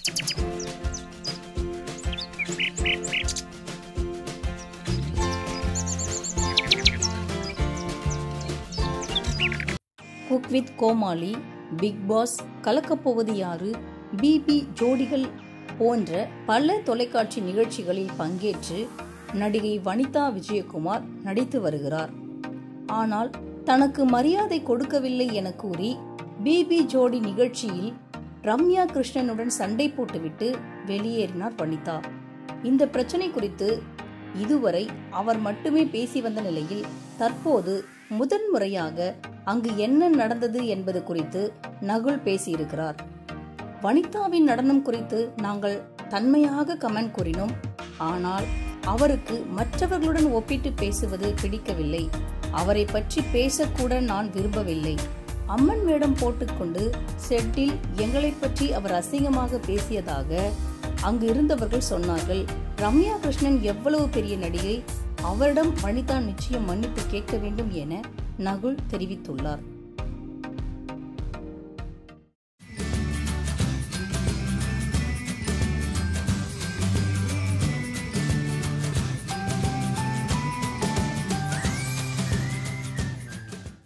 cook with Comali Bigg Boss Kalakkapovathu Yaaru BB ஜோடிகள் போன்ற பல தொலைக்காட்சி நிகழ்ச்சிகளில் பங்கேற்று நடிகை வனிதா விஜயகுமார் நடித்து வருகிறார் ஆனால் தனக்கு மரியாதை கொடுக்கவில்லை என கூறி பிபி ஜோடி நிகழ்ச்சியில் ரம்யா கிருஷ்ணனுடன் சண்டை போட்டுவிட்டு வெளியேறினார் வனிதா இந்த பிரச்சனை குறித்து இதுவரை அவர் மட்டுமே பேசி வந்த நிலையில் தற்போது முதன்முறையாக அங்கு என்ன நடந்தது என்பது குறித்து நகுல் பேசியிருக்கிறார் வனிதாவின் நடனம் குறித்து நாங்கள் தன்மையாக கமெண்ட் கூறினோம் ஆனால் அவருக்கு மற்றவர்களுடன் ஒப்பிட்டு பேசுவது பிடிக்கவில்லை அவரை பற்றி பேசக்கூட நான் விரும்பவில்லை அம்மன் வேடம் போட்டுக்கொண்டு செட்டில் எங்களை பற்றி அவர் அசிங்கமாக பேசியதாக அங்கு இருந்தவர்கள் சொன்னார்கள் ரம்யா கிருஷ்ணன் எவ்வளவு பெரிய நடிகை அவரிடம் வனிதா நிச்சயம் மன்னிப்பு கேட்க வேண்டும் என நகுல் தெரிவித்துள்ளார்